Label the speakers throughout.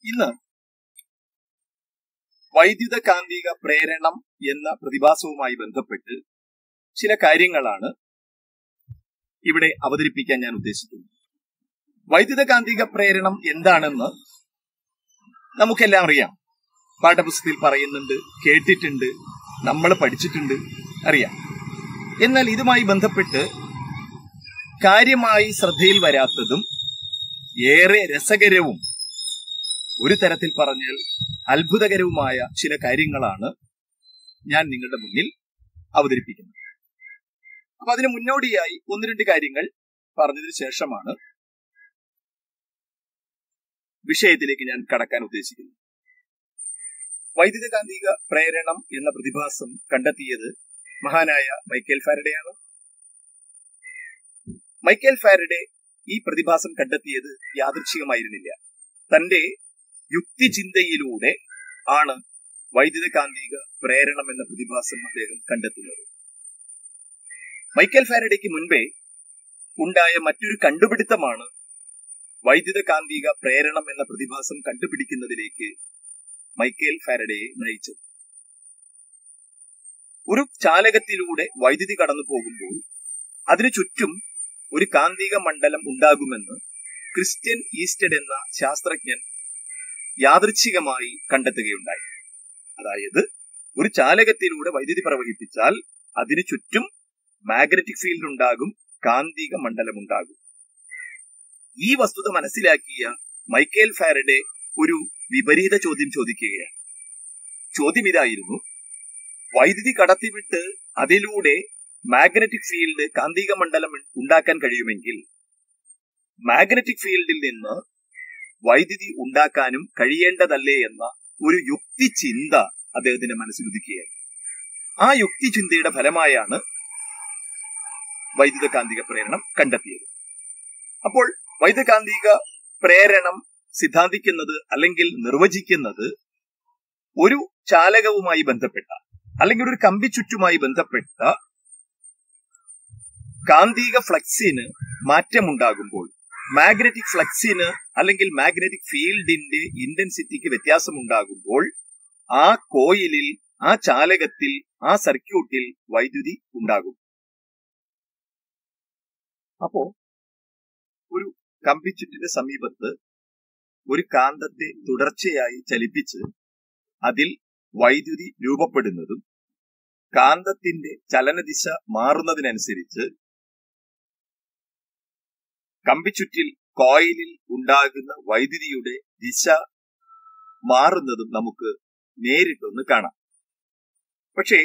Speaker 1: ഇന്ന് വൈദ്യുത കാന്തിക പ്രേരണം എന്ന പ്രതിഭാസവുമായി ബന്ധപ്പെട്ട് ചില കാര്യങ്ങളാണ് ഇവിടെ അവതരിപ്പിക്കാൻ ഞാൻ ഉദ്ദേശിക്കുന്നത് വൈദ്യുത കാന്തിക പ്രേരണം എന്താണെന്ന് നമുക്കെല്ലാം അറിയാം പാഠപുസ്തകത്തിൽ പറയുന്നുണ്ട് കേട്ടിട്ടുണ്ട് നമ്മൾ പഠിച്ചിട്ടുണ്ട് അറിയാം എന്നാൽ ഇതുമായി ബന്ധപ്പെട്ട് കാര്യമായി ശ്രദ്ധയിൽ വരാത്തതും ഏറെ രസകരവും ഒരു തരത്തിൽ പറഞ്ഞാൽ അത്ഭുതകരവുമായ ചില കാര്യങ്ങളാണ് ഞാൻ നിങ്ങളുടെ മുന്നിൽ അവതരിപ്പിക്കുന്നത് അപ്പൊ അതിന് മുന്നോടിയായി ഒന്ന് രണ്ട് കാര്യങ്ങൾ പറഞ്ഞതിന് ശേഷമാണ് വിഷയത്തിലേക്ക് ഞാൻ കടക്കാൻ ഉദ്ദേശിക്കുന്നത് വൈദ്യുതകാന്തിക പ്രേരണം എന്ന പ്രതിഭാസം കണ്ടെത്തിയത് മഹാനായ മൈക്കേൽ ഫാരഡെയാണ് മൈക്കേൽ ഫാരഡെ ഈ പ്രതിഭാസം കണ്ടെത്തിയത് യാദൃച്ഛികമായിരുന്നില്ല തന്റെ യുക്തിചിന്തയിലൂടെ ആണ് വൈദ്യുതകാന്തിക പ്രേരണം എന്ന പ്രതിഭാസം അദ്ദേഹം കണ്ടെത്തുന്നത് മൈക്കേൽ ഫാരഡയ്ക്ക് മുൻപേ ഉണ്ടായ മറ്റൊരു കണ്ടുപിടുത്തമാണ് വൈദ്യുതകാന്തിക പ്രേരണം എന്ന പ്രതിഭാസം കണ്ടുപിടിക്കുന്നതിലേക്ക് മൈക്കേൽ ഫാരഡയെ നയിച്ചത് ഒരു ചാലകത്തിലൂടെ വൈദ്യുതി കടന്നു പോകുമ്പോൾ അതിനു ചുറ്റും ഒരു കാന്തിക മണ്ഡലം ഉണ്ടാകുമെന്ന് ക്രിസ്ത്യൻ ഈസ്റ്റഡ് എന്ന ശാസ്ത്രജ്ഞൻ യാദൃച്ഛികമായി കണ്ടെത്തുകയുണ്ടായി അതായത് ഒരു ചാലകത്തിലൂടെ വൈദ്യുതി പ്രവഹിപ്പിച്ചാൽ അതിനു ചുറ്റും മാഗ്നറ്റിക് ഫീൽഡ് ഉണ്ടാകും കാന്തിക മണ്ഡലം ഉണ്ടാകും ഈ വസ്തുത മനസ്സിലാക്കിയ മൈക്കേൽ ഫാരഡെ ഒരു വിപരീത ചോദ്യം ചോദിക്കുകയാണ് ചോദ്യം ഇതായിരുന്നു വൈദ്യുതി കടത്തിവിട്ട് അതിലൂടെ മാഗ്നറ്റിക് ഫീൽഡ് കാന്തിക മണ്ഡലം ഉണ്ടാക്കാൻ കഴിയുമെങ്കിൽ മാഗ്നറ്റിക് ഫീൽഡിൽ നിന്ന് വൈദ്യുതി ഉണ്ടാക്കാനും കഴിയേണ്ടതല്ലേ എന്ന ഒരു യുക്തി ചിന്ത അദ്ദേഹത്തിന്റെ മനസ്സിലുദിക്കുകയാണ് ആ യുക്തി ചിന്തയുടെ ഫലമായാണ് വൈദ്യുതകാന്തിക പ്രേരണം കണ്ടെത്തിയത് അപ്പോൾ വൈദ്യുതകാന്തിക പ്രേരണം സിദ്ധാന്തിക്കുന്നത് അല്ലെങ്കിൽ നിർവചിക്കുന്നത് ഒരു ചാലകവുമായി ബന്ധപ്പെട്ട അല്ലെങ്കിൽ ഒരു കമ്പിച്ചുറ്റുമായി ബന്ധപ്പെട്ട കാന്തിക ഫ്ലക്സിന് മാറ്റമുണ്ടാകുമ്പോൾ മാഗ്നറ്റിക് ഫ്ലക്സിന് അല്ലെങ്കിൽ മാഗ്നറ്റിക് ഫീൽഡിന്റെ ഇന്റൻസിറ്റിക്ക് വ്യത്യാസമുണ്ടാകുമ്പോൾ ആ കോയിലിൽ ആ ചാലകത്തിൽ ആ സർക്യൂട്ടിൽ വൈദ്യുതി ഉണ്ടാകും അപ്പോ ഒരു കമ്പിച്ചുറ്റിന്റെ സമീപത്ത് ഒരു കാന്തത്തെ തുടർച്ചയായി ചലിപ്പിച്ച് അതിൽ വൈദ്യുതി രൂപപ്പെടുന്നതും കാന്തത്തിന്റെ ചലനദിശ മാറുന്നതിനനുസരിച്ച് കമ്പിച്ചുറ്റിൽ കോയിലിൽ ഉണ്ടാകുന്ന വൈദ്യുതിയുടെ ദിശ മാറുന്നതും നമുക്ക് നേരിട്ടൊന്ന് കാണാം പക്ഷേ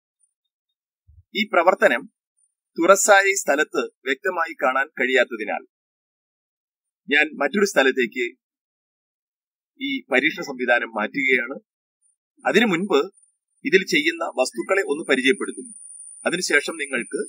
Speaker 1: ഈ പ്രവർത്തനം തുറസായ സ്ഥലത്ത് വ്യക്തമായി കാണാൻ കഴിയാത്തതിനാൽ ഞാൻ മറ്റൊരു സ്ഥലത്തേക്ക് ഈ പരീക്ഷണ സംവിധാനം മാറ്റുകയാണ് അതിനു മുൻപ് ഇതിൽ ചെയ്യുന്ന വസ്തുക്കളെ ഒന്ന് പരിചയപ്പെടുത്തുന്നു അതിനുശേഷം നിങ്ങൾക്ക്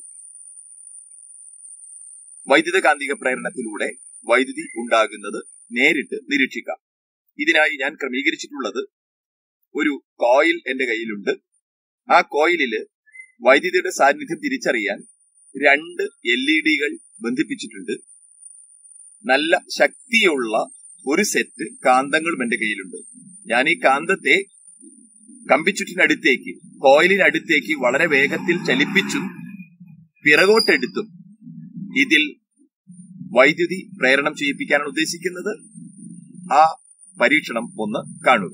Speaker 1: വൈദ്യുതകാന്തിക പ്രേരണത്തിലൂടെ വൈദ്യുതി ഉണ്ടാകുന്നത് നേരിട്ട് നിരീക്ഷിക്കാം ഇതിനായി ഞാൻ ക്രമീകരിച്ചിട്ടുള്ളത് ഒരു കോയിൽ എന്റെ കയ്യിലുണ്ട് ആ കോയിലില് വൈദ്യുതിയുടെ സാന്നിധ്യം തിരിച്ചറിയാൻ രണ്ട് എൽ ഇ ഡികൾ ബന്ധിപ്പിച്ചിട്ടുണ്ട് നല്ല ശക്തിയുള്ള ഒരു സെറ്റ് കാന്തങ്ങളും എന്റെ കയ്യിലുണ്ട് ഞാൻ ഈ കാന്തത്തെ കമ്പിച്ചുറ്റിനടുത്തേക്ക് കോയിലിനടുത്തേക്ക് വളരെ വേഗത്തിൽ ചലിപ്പിച്ചും പിറകോട്ടെടുത്തും ഇതിൽ വൈദ്യുതി പ്രേരണം ചെയ്യിപ്പിക്കാനാണ് ഉദ്ദേശിക്കുന്നത് ആ പരീക്ഷണം ഒന്ന് കാണുക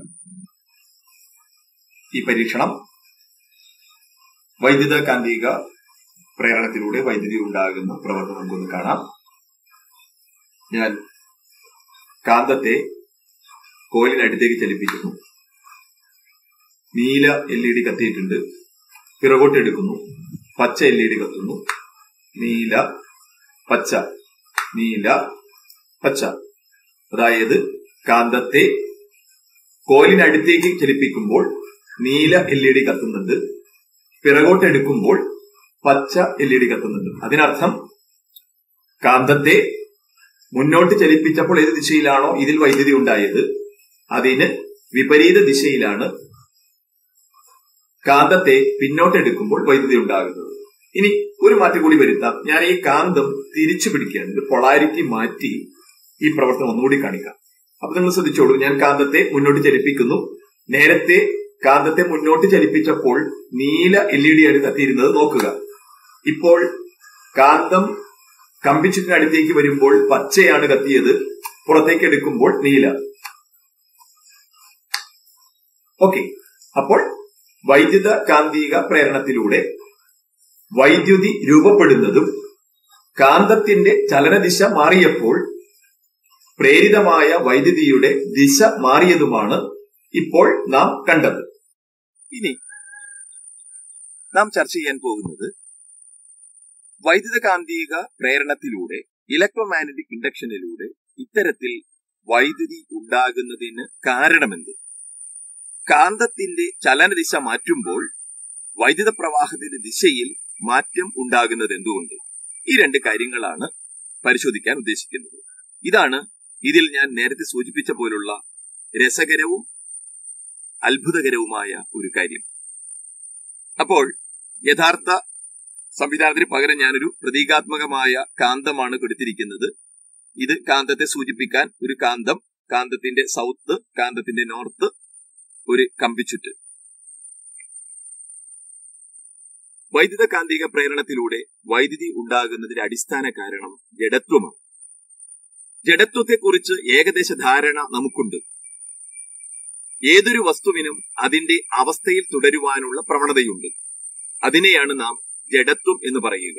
Speaker 1: ഈ പരീക്ഷണം വൈദ്യുത കാന്തിക പ്രേരണത്തിലൂടെ വൈദ്യുതി ഉണ്ടാകുന്ന പ്രവർത്തനം നമുക്കൊന്ന് കാണാം ഞാൻ കാന്തത്തെ കോയിലിനടുത്തേക്ക് ചലിപ്പിക്കുന്നു നീല എൽ ഇ ഡി കത്തിയിട്ടുണ്ട് പിറകോട്ട് എടുക്കുന്നു പച്ച എൽ ഇ ഡി കത്തുന്നു നീല പച്ച നീല പച്ച അതായത് കാന്തത്തെ കോയിലിനടുത്തേക്ക് ചലിപ്പിക്കുമ്പോൾ നീല എൽ ഇ ഡി കത്തുന്നുണ്ട് പിറകോട്ട് എടുക്കുമ്പോൾ പച്ച എൽ ഇ ഡി കത്തുന്നുണ്ട് അതിനർത്ഥം കാന്തത്തെ മുന്നോട്ട് ചലിപ്പിച്ചപ്പോൾ ഏത് ദിശയിലാണോ ഇതിൽ വൈദ്യുതി ഉണ്ടായത് അതിന് വിപരീത ദിശയിലാണ് കാന്തത്തെ പിന്നോട്ടെടുക്കുമ്പോൾ വൈദ്യുതി ഉണ്ടാകുന്നത് ഇനി ഒരു മാറ്റം കൂടി വരുത്താം ഞാൻ ഈ കാന്തം തിരിച്ചു പിടിക്കുകയാണ് പൊളാരിറ്റി മാറ്റി ഈ പ്രവർത്തനം ഒന്നുകൂടി കാണിക്കാം അപ്പൊ നിങ്ങൾ ശ്രദ്ധിച്ചോളൂ ഞാൻ കാന്തത്തെ മുന്നോട്ട് ചലിപ്പിക്കുന്നു നേരത്തെ കാന്തത്തെ മുന്നോട്ട് ചലിപ്പിച്ചപ്പോൾ നീല എൽ ഇ ഡി ആണ് കത്തിയിരുന്നത് നോക്കുക ഇപ്പോൾ കാന്തം കമ്പിച്ചുറ്റിനടുത്തേക്ക് വരുമ്പോൾ പച്ചയാണ് കത്തിയത് പുറത്തേക്ക് എടുക്കുമ്പോൾ നീല ഓക്കെ അപ്പോൾ വൈദ്യുത കാന്തിക പ്രേരണത്തിലൂടെ വൈദ്യുതി രൂപപ്പെടുന്നതും കാന്തത്തിന്റെ ചലനദിശ മാറിയപ്പോൾ പ്രേരിതമായ വൈദ്യുതിയുടെ ദിശ മാറിയതുമാണ് ഇപ്പോൾ നാം കണ്ടത്
Speaker 2: ഇനി നാം ചർച്ച ചെയ്യാൻ പോകുന്നത് വൈദ്യുതകാന്തിക പ്രേരണത്തിലൂടെ ഇലക്ട്രോമാഗ്നറ്റിക് ഇൻഡക്ഷനിലൂടെ ഇത്തരത്തിൽ വൈദ്യുതി ഉണ്ടാകുന്നതിന് കാരണമെന്ത് കാന്തത്തിന്റെ ചലനദിശ മാറ്റുമ്പോൾ വൈദ്യുത പ്രവാഹത്തിന്റെ ദിശയിൽ മാറ്റം ഉണ്ടാകുന്നത് എന്തുകൊണ്ട് ഈ രണ്ട് കാര്യങ്ങളാണ് പരിശോധിക്കാൻ ഉദ്ദേശിക്കുന്നത് ഇതാണ് ഇതിൽ ഞാൻ നേരത്തെ സൂചിപ്പിച്ച പോലുള്ള രസകരവും അത്ഭുതകരവുമായ ഒരു കാര്യം അപ്പോൾ യഥാർത്ഥ സംവിധാനത്തിന് പകരം ഞാനൊരു പ്രതീകാത്മകമായ കാന്തമാണ് കൊടുത്തിരിക്കുന്നത് ഇത് കാന്തത്തെ സൂചിപ്പിക്കാൻ ഒരു കാന്തം കാന്തത്തിന്റെ സൗത്ത് കാന്തത്തിന്റെ നോർത്ത് ഒരു കമ്പിച്ചുറ്റ് വൈദ്യുത കാന്തിക പ്രേരണത്തിലൂടെ വൈദ്യുതി ഉണ്ടാകുന്നതിന്റെ അടിസ്ഥാന കാരണം ജഡത്വമാണ് ജഡത്വത്തെക്കുറിച്ച് ഏകദേശ ധാരണ നമുക്കുണ്ട് ഏതൊരു വസ്തുവിനും അതിന്റെ അവസ്ഥയിൽ തുടരുവാനുള്ള പ്രവണതയുണ്ട് അതിനെയാണ് നാം ജഡത്വം എന്ന് പറയുക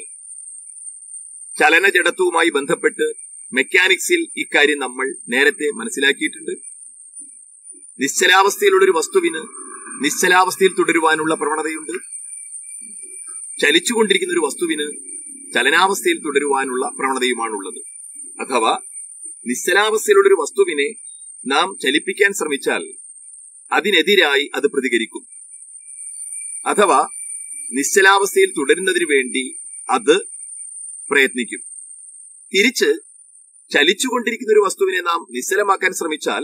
Speaker 2: ചലന ജഡത്വവുമായി ബന്ധപ്പെട്ട് മെക്കാനിക്സിൽ ഇക്കാര്യം നമ്മൾ നേരത്തെ മനസ്സിലാക്കിയിട്ടുണ്ട് നിശ്ചലാവസ്ഥയിലുള്ള ഒരു വസ്തുവിന് നിശ്ചലാവസ്ഥയിൽ തുടരുവാനുള്ള പ്രവണതയുണ്ട് ചലിച്ചുകൊണ്ടിരിക്കുന്ന ഒരു വസ്തുവിന് ചലനാവസ്ഥയിൽ തുടരുവാനുള്ള പ്രവണതയുമാണുള്ളത് അഥവാ നിശ്ചലാവസ്ഥയിലുള്ള ഒരു വസ്തുവിനെ നാം ചലിപ്പിക്കാൻ ശ്രമിച്ചാൽ അതിനെതിരായി അത് പ്രതികരിക്കും അഥവാ നിശ്ചലാവസ്ഥയിൽ തുടരുന്നതിന് വേണ്ടി അത് പ്രയത്നിക്കും തിരിച്ച് ചലിച്ചുകൊണ്ടിരിക്കുന്ന ഒരു വസ്തുവിനെ നാം നിശ്ചലമാക്കാൻ ശ്രമിച്ചാൽ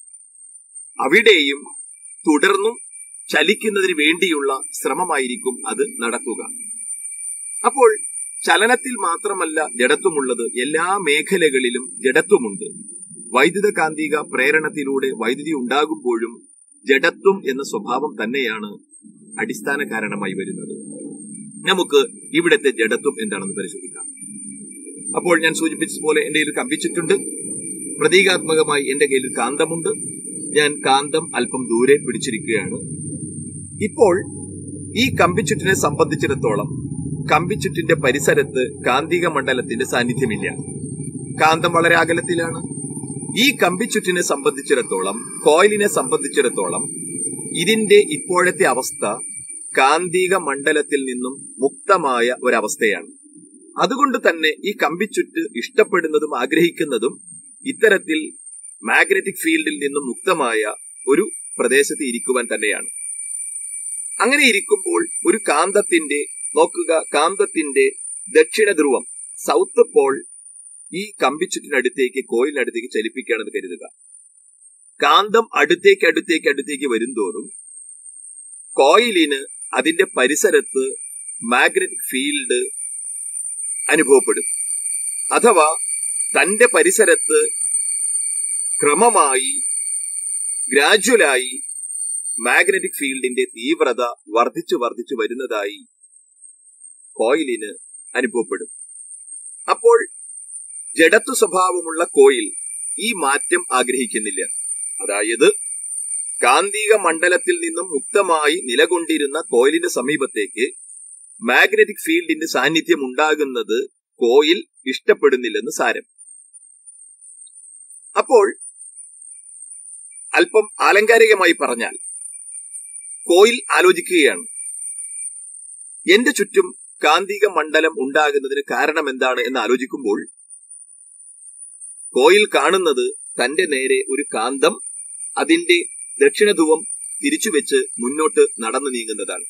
Speaker 2: അവിടെയും തുടർന്നും ചലിക്കുന്നതിന് വേണ്ടിയുള്ള ശ്രമമായിരിക്കും അത് നടക്കുക അപ്പോൾ ചലനത്തിൽ മാത്രമല്ല ജഡത്വമുള്ളത് എല്ലാ മേഖലകളിലും ജഡത്വമുണ്ട് വൈദ്യുത കാന്തിക പ്രേരണത്തിലൂടെ വൈദ്യുതി ഉണ്ടാകുമ്പോഴും ജഡത്വം എന്ന സ്വഭാവം തന്നെയാണ് അടിസ്ഥാന കാരണമായി വരുന്നത് നമുക്ക് ഇവിടുത്തെ ജഡത്വം എന്താണെന്ന് പരിശോധിക്കാം അപ്പോൾ ഞാൻ സൂചിപ്പിച്ചതുപോലെ എന്റെ കയ്യിൽ കമ്പിച്ചിട്ടുണ്ട് പ്രതീകാത്മകമായി എന്റെ കയ്യിൽ കാന്തമുണ്ട് ഞാൻ കാന്തം അല്പം ദൂരെ പിടിച്ചിരിക്കുകയാണ് ഇപ്പോൾ ഈ കമ്പിച്ചുറ്റിനെ സംബന്ധിച്ചിടത്തോളം കമ്പിച്ചുറ്റിന്റെ പരിസരത്ത് കാന്തിക മണ്ഡലത്തിന്റെ സാന്നിധ്യമില്ല കാന്തം വളരെ അകലത്തിലാണ് ഈ കമ്പിച്ചുറ്റിനെ സംബന്ധിച്ചിടത്തോളം കോയിലിനെ സംബന്ധിച്ചിടത്തോളം ഇതിന്റെ ഇപ്പോഴത്തെ അവസ്ഥ കാന്തിക മണ്ഡലത്തിൽ നിന്നും മുക്തമായ ഒരവസ്ഥയാണ് അതുകൊണ്ട് തന്നെ ഈ കമ്പിച്ചുറ്റ് ഇഷ്ടപ്പെടുന്നതും ആഗ്രഹിക്കുന്നതും ഇത്തരത്തിൽ മാഗ്നറ്റിക് ഫീൽഡിൽ നിന്നും മുക്തമായ ഒരു പ്രദേശത്ത് ഇരിക്കുവാൻ തന്നെയാണ് അങ്ങനെ ഇരിക്കുമ്പോൾ ഒരു കാന്തത്തിന്റെ നോക്കുക കാന്തത്തിന്റെ ദക്ഷിണ ധ്രുവം സൗത്ത് പോൾ ഈ കമ്പിച്ചുറ്റിനടുത്തേക്ക് കോയിലിനടുത്തേക്ക് ചലിപ്പിക്കുകയാണെന്ന് കരുതുക കാന്തം അടുത്തേക്ക് അടുത്തേക്ക് അടുത്തേക്ക് വരുംതോറും കോയിലിന് അതിന്റെ പരിസരത്ത് മാഗ്നറ്റിക് ഫീൽഡ് അനുഭവപ്പെടും അഥവാ തന്റെ പരിസരത്ത് ക്രമമായി ഗ്രാജുവലായി മാഗ്നറ്റിക് ഫീൽഡിന്റെ തീവ്രത വർദ്ധിച്ചു വർദ്ധിച്ചു വരുന്നതായി കോയിലിന് അനുഭവപ്പെടും അപ്പോൾ ജഡത്വ സ്വഭാവമുള്ള കോയിൽ ഈ മാറ്റം ആഗ്രഹിക്കുന്നില്ല അതായത് കാന്തിക മണ്ഡലത്തിൽ നിന്നും മുക്തമായി നിലകൊണ്ടിരുന്ന കോയിലിന്റെ സമീപത്തേക്ക് മാഗ്നറ്റിക് ഫീൽഡിന്റെ സാന്നിധ്യം ഉണ്ടാകുന്നത് കോയിൽ ഇഷ്ടപ്പെടുന്നില്ലെന്ന് സാരം അപ്പോൾ അല്പം ആലങ്കാരികമായി പറഞ്ഞാൽ കോയിൽ ആലോചിക്കുകയാണ് എന്റെ ചുറ്റും കാന്തിക മണ്ഡലം ഉണ്ടാകുന്നതിന് കാരണം എന്താണ് എന്ന് ആലോചിക്കുമ്പോൾ കോയിൽ കാണുന്നത് തന്റെ നേരെ ഒരു കാന്തം അതിന്റെ ദക്ഷിണധ്രുവം തിരിച്ചുവെച്ച് മുന്നോട്ട് നടന്നു നീങ്ങുന്നതാണ്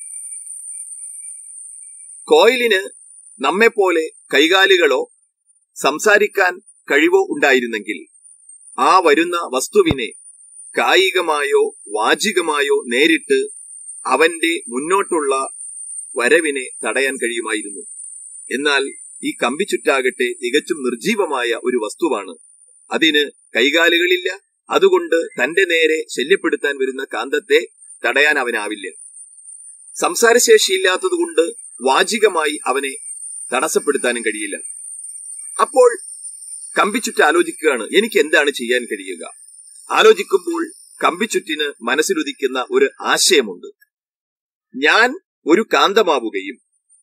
Speaker 2: കോയിലിന് നമ്മെപ്പോലെ കൈകാലുകളോ സംസാരിക്കാൻ കഴിവോ ഉണ്ടായിരുന്നെങ്കിൽ ആ വരുന്ന വസ്തുവിനെ കായികമായോ വാചികമായോ നേരിട്ട് അവന്റെ മുന്നോട്ടുള്ള വരവിനെ തടയാൻ കഴിയുമായിരുന്നു എന്നാൽ ഈ കമ്പിച്ചുറ്റാകട്ടെ തികച്ചും നിർജീവമായ ഒരു വസ്തുവാണ് അതിന് കൈകാലുകളില്ല അതുകൊണ്ട് തന്റെ നേരെ ശല്യപ്പെടുത്താൻ വരുന്ന കാന്തത്തെ തടയാൻ അവനാവില്ല സംസാരശേഷിയില്ലാത്തതുകൊണ്ട് വാചികമായി അവനെ തടസ്സപ്പെടുത്താനും കഴിയില്ല അപ്പോൾ കമ്പിച്ചുറ്റ് ആലോചിക്കുകയാണ് എനിക്ക് എന്താണ് ചെയ്യാൻ കഴിയുക ആലോചിക്കുമ്പോൾ കമ്പിച്ചുറ്റിന് മനസ്സിലുദിക്കുന്ന ഒരു ആശയമുണ്ട് ഞാൻ ഒരു കാന്തമാവുകയും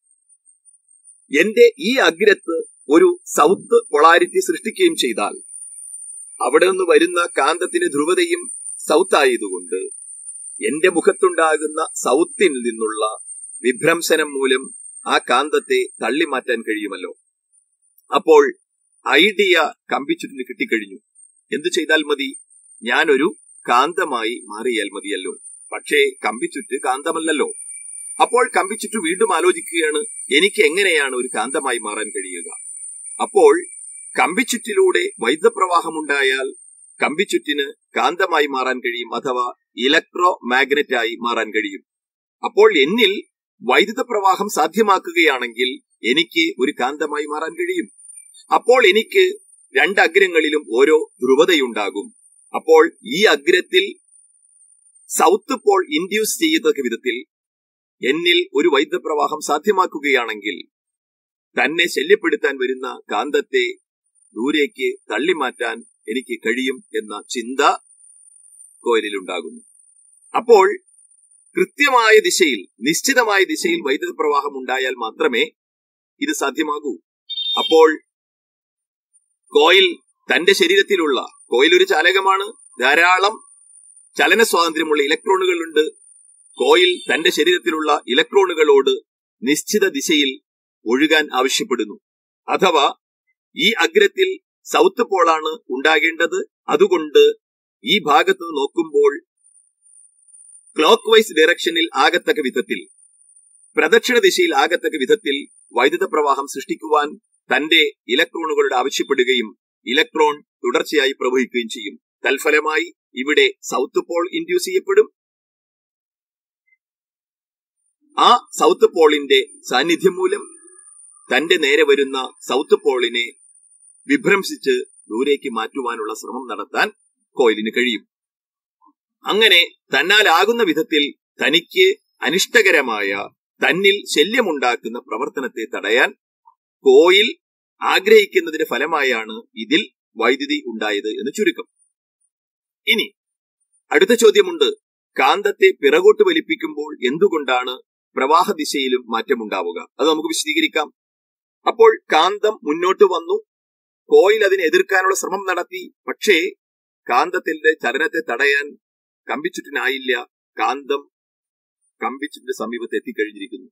Speaker 2: എന്റെ ഈ അഗ്രത്ത് ഒരു സൗത്ത് പൊളാരിറ്റി സൃഷ്ടിക്കുകയും ചെയ്താൽ അവിടെ നിന്ന് വരുന്ന കാന്തത്തിന് ധ്രുവതയും സൗത്ത് ആയതുകൊണ്ട് എന്റെ മുഖത്തുണ്ടാകുന്ന സൗത്തിൽ നിന്നുള്ള വിഭ്രംശനം മൂലം ആ കാന്തത്തെ തള്ളിമാറ്റാൻ കഴിയുമല്ലോ അപ്പോൾ ഐഡിയ കമ്പിച്ചുറ്റിന് കിട്ടിക്കഴിഞ്ഞു എന്തു ചെയ്താൽ മതി ഞാനൊരു കാന്തമായി മാറിയാൽ മതിയല്ലോ പക്ഷേ കമ്പിച്ചുറ്റ് കാന്തമല്ലല്ലോ അപ്പോൾ കമ്പിച്ചുറ്റ് വീണ്ടും ആലോചിക്കുകയാണ് എനിക്ക് എങ്ങനെയാണ് ഒരു കാന്തമായി മാറാൻ കഴിയുക അപ്പോൾ കമ്പിച്ചുറ്റിലൂടെ വൈദ്യുതപ്രവാഹമുണ്ടായാൽ കമ്പിച്ചുറ്റിന് കാന്തമായി മാറാൻ കഴിയും അഥവാ ഇലക്ട്രോ മാഗ്നറ്റ് ആയി മാറാൻ കഴിയും അപ്പോൾ എന്നിൽ വൈദ്യുത പ്രവാഹം സാധ്യമാക്കുകയാണെങ്കിൽ എനിക്ക് ഒരു കാന്തമായി മാറാൻ കഴിയും അപ്പോൾ എനിക്ക് രണ്ട് അഗ്രങ്ങളിലും ഓരോ ധ്രുവതയുണ്ടാകും അപ്പോൾ ഈ അഗ്രത്തിൽ സൗത്ത് പോൾ ഇൻഡ്യൂസ് ചെയ്യത്തക്ക വിധത്തിൽ എന്നിൽ ഒരു വൈദ്യുതപ്രവാഹം സാധ്യമാക്കുകയാണെങ്കിൽ തന്നെ ശല്യപ്പെടുത്താൻ വരുന്ന കാന്തത്തെ ദൂരേക്ക് തള്ളിമാറ്റാൻ എനിക്ക് കഴിയും എന്ന ചിന്ത കോയിലുണ്ടാകുന്നു അപ്പോൾ കൃത്യമായ ദിശയിൽ നിശ്ചിതമായ ദിശയിൽ വൈദ്യുത പ്രവാഹം ഉണ്ടായാൽ മാത്രമേ ഇത് സാധ്യമാകൂ അപ്പോൾ കോയിൽ തന്റെ ശരീരത്തിലുള്ള കോയിൽ ഒരു ചാലകമാണ് ധാരാളം ചലന സ്വാതന്ത്ര്യമുള്ള ഇലക്ട്രോണുകളുണ്ട് കോയിൽ തന്റെ ശരീരത്തിലുള്ള ഇലക്ട്രോണുകളോട് നിശ്ചിത ദിശയിൽ ഒഴുകാൻ ആവശ്യപ്പെടുന്നു അഥവാ ഈ അഗ്രത്തിൽ സൗത്ത് പോളാണ് ഉണ്ടാകേണ്ടത് അതുകൊണ്ട് ഈ ഭാഗത്ത് നോക്കുമ്പോൾ ക്ലോക്ക് വൈസ് ഡയറക്ഷനിൽ ആകത്തക്ക വിധത്തിൽ പ്രദക്ഷിണ ദിശയിൽ ആകത്തക്ക വിധത്തിൽ വൈദ്യുത പ്രവാഹം സൃഷ്ടിക്കുവാൻ തന്റെ ഇലക്ട്രോണുകളുടെ ആവശ്യപ്പെടുകയും ഇലക്ട്രോൺ തുടർച്ചയായി പ്രവഹിക്കുകയും ചെയ്യും തൽഫലമായി ഇവിടെ സൗത്ത് പോൾ ഇൻഡ്യൂസ് ചെയ്യപ്പെടും ആ സൗത്ത് പോളിന്റെ സാന്നിധ്യം മൂലം തന്റെ നേരെ വരുന്ന സൗത്ത് പോളിനെ വിഭ്രംശിച്ച് ദൂരേക്ക് മാറ്റുവാനുള്ള ശ്രമം നടത്താൻ കോയിലിന് കഴിയും അങ്ങനെ തന്നാലാകുന്ന വിധത്തിൽ തനിക്ക് അനിഷ്ടകരമായ തന്നിൽ ശല്യമുണ്ടാക്കുന്ന പ്രവർത്തനത്തെ തടയാൻ കോയിൽ ആഗ്രഹിക്കുന്നതിന്റെ ഫലമായാണ് ഇതിൽ വൈദ്യുതി ഉണ്ടായത് എന്ന് ചുരുക്കം ഇനി അടുത്ത ചോദ്യമുണ്ട് കാന്തത്തെ പിറകോട്ട് വലിപ്പിക്കുമ്പോൾ എന്തുകൊണ്ടാണ് പ്രവാഹ ദിശയിലും മാറ്റമുണ്ടാവുക അത് നമുക്ക് വിശദീകരിക്കാം അപ്പോൾ കാന്തം മുന്നോട്ട് വന്നു കോയിൽ അതിനെ എതിർക്കാനുള്ള ശ്രമം നടത്തി പക്ഷേ കാന്തത്തിന്റെ ചലനത്തെ തടയാൻ കമ്പിച്ചുറ്റിനായില്ല കാന്തം കമ്പിച്ചുറ്റിന്റെ സമീപത്ത് എത്തിക്കഴിഞ്ഞിരിക്കുന്നു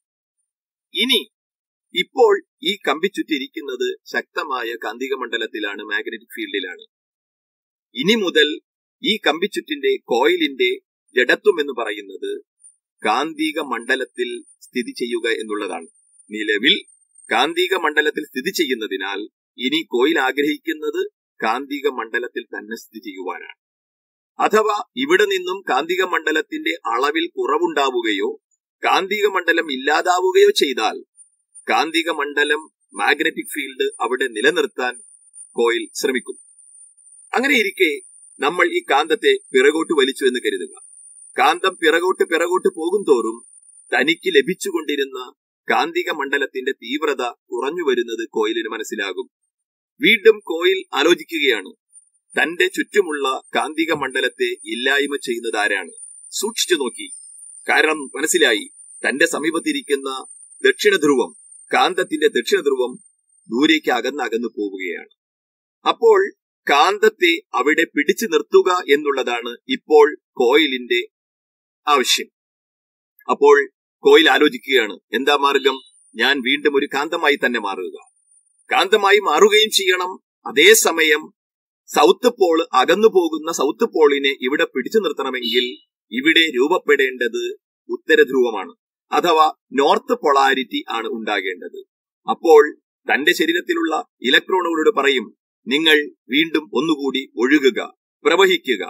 Speaker 2: ഇനി ഇപ്പോൾ ഈ കമ്പിച്ചുറ്റി ഇരിക്കുന്നത് ശക്തമായ കാന്തിക മണ്ഡലത്തിലാണ് മാഗ്നറ്റിക് ഫീൽഡിലാണ് ഇനി മുതൽ ഈ കമ്പിച്ചുറ്റിന്റെ കോയിലിന്റെ ജഡത്വം എന്ന് പറയുന്നത് കാന്തിക മണ്ഡലത്തിൽ സ്ഥിതി ചെയ്യുക എന്നുള്ളതാണ് നിലവിൽ കാന്തിക മണ്ഡലത്തിൽ സ്ഥിതി ചെയ്യുന്നതിനാൽ ഇനി കോയിൽ ആഗ്രഹിക്കുന്നത് കാന്തിക മണ്ഡലത്തിൽ തന്നെ സ്ഥിതി ചെയ്യുവാനാണ് അഥവാ ഇവിടെ നിന്നും കാന്തിക മണ്ഡലത്തിന്റെ അളവിൽ കുറവുണ്ടാവുകയോ കാന്തിക മണ്ഡലം ഇല്ലാതാവുകയോ ചെയ്താൽ കാന്തിക മണ്ഡലം മാഗ്നറ്റിക് ഫീൽഡ് അവിടെ നിലനിർത്താൻ കോയിൽ ശ്രമിക്കും അങ്ങനെ ഇരിക്കെ നമ്മൾ ഈ കാന്തത്തെ പിറകോട്ട് വലിച്ചു എന്ന് കരുതുക കാന്തം പിറകോട്ട് പിറകോട്ട് പോകും തോറും തനിക്ക് ലഭിച്ചുകൊണ്ടിരുന്ന കാന്തിക മണ്ഡലത്തിന്റെ തീവ്രത കുറഞ്ഞു വരുന്നത് കോയിലിന് മനസ്സിലാകും വീണ്ടും കോയിൽ ആലോചിക്കുകയാണ് തന്റെ ചുറ്റുമുള്ള കാന്തിക മണ്ഡലത്തെ ഇല്ലായ്മ ചെയ്യുന്നത് ആരാണ് സൂക്ഷിച്ചു നോക്കി കാരണം മനസ്സിലായി തന്റെ സമീപത്തിരിക്കുന്ന ദക്ഷിണ ധ്രുവം കാന്തത്തിന്റെ ദക്ഷിണ ധ്രുവം ദൂരേക്ക് അകന്ന് അകന്നു പോവുകയാണ് അപ്പോൾ കാന്തത്തെ അവിടെ പിടിച്ചു നിർത്തുക എന്നുള്ളതാണ് ഇപ്പോൾ കോയിലിന്റെ ആവശ്യം അപ്പോൾ കോയിൽ ആലോചിക്കുകയാണ് എന്താ മാർഗം ഞാൻ വീണ്ടും ഒരു കാന്തമായി തന്നെ മാറുക കാന്തമായി മാറുകയും ചെയ്യണം അതേസമയം സൗത്ത് പോൾ അകന്നു പോകുന്ന സൗത്ത് പോളിനെ ഇവിടെ പിടിച്ചു നിർത്തണമെങ്കിൽ ഇവിടെ രൂപപ്പെടേണ്ടത് ഉത്തരധ്രുവമാണ് അഥവാ നോർത്ത് പൊളാരിറ്റി ആണ് ഉണ്ടാകേണ്ടത് അപ്പോൾ തന്റെ ശരീരത്തിലുള്ള ഇലക്ട്രോണുകളോട് പറയും നിങ്ങൾ വീണ്ടും ഒന്നുകൂടി ഒഴുകുക പ്രവഹിക്കുക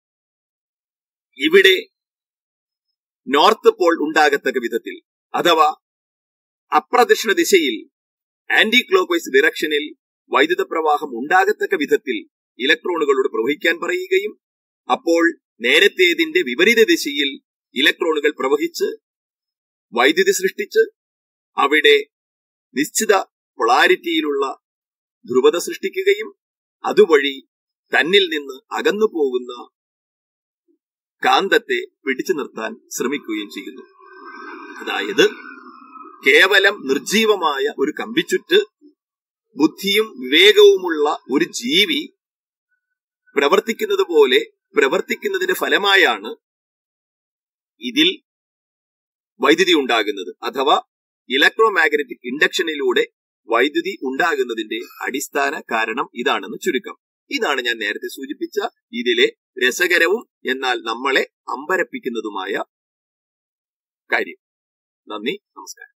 Speaker 2: ഇവിടെ നോർത്ത് പോൾ ഉണ്ടാകത്തക്ക വിധത്തിൽ അഥവാ അപ്രദക്ഷിണ ദിശയിൽ ആന്റി ക്ലോക്ക് വൈസ് ഡിറക്ഷനിൽ വൈദ്യുത പ്രവാഹം ഉണ്ടാകത്തക്ക വിധത്തിൽ ഇലക്ട്രോണുകളോട് പ്രവഹിക്കാൻ പറയുകയും അപ്പോൾ നേരത്തേതിന്റെ വിപരീത ദിശയിൽ ഇലക്ട്രോണുകൾ പ്രവഹിച്ച് വൈദ്യുതി സൃഷ്ടിച്ച് അവിടെ നിശ്ചിത പൊളാരിറ്റിയിലുള്ള ധ്രുവത സൃഷ്ടിക്കുകയും അതുവഴി തന്നിൽ നിന്ന് അകന്നു പോകുന്ന കാന്തത്തെ പിടിച്ചു നിർത്താൻ ശ്രമിക്കുകയും ചെയ്യുന്നു അതായത് കേവലം നിർജീവമായ ഒരു കമ്പിച്ചുറ്റ് ബുദ്ധിയും വിവേകവുമുള്ള ഒരു ജീവി പ്രവർത്തിക്കുന്നത് പോലെ പ്രവർത്തിക്കുന്നതിന്റെ ഫലമായാണ് ഇതിൽ വൈദ്യുതി ഉണ്ടാകുന്നത് അഥവാ ഇലക്ട്രോ മാഗ്നറ്റിക് ഇൻഡക്ഷനിലൂടെ വൈദ്യുതി ഉണ്ടാകുന്നതിന്റെ അടിസ്ഥാന കാരണം ഇതാണെന്ന് ചുരുക്കം ഇതാണ് ഞാൻ നേരത്തെ സൂചിപ്പിച്ച ഇതിലെ രസകരവും എന്നാൽ നമ്മളെ അമ്പരപ്പിക്കുന്നതുമായ കാര്യം നന്ദി നമസ്കാരം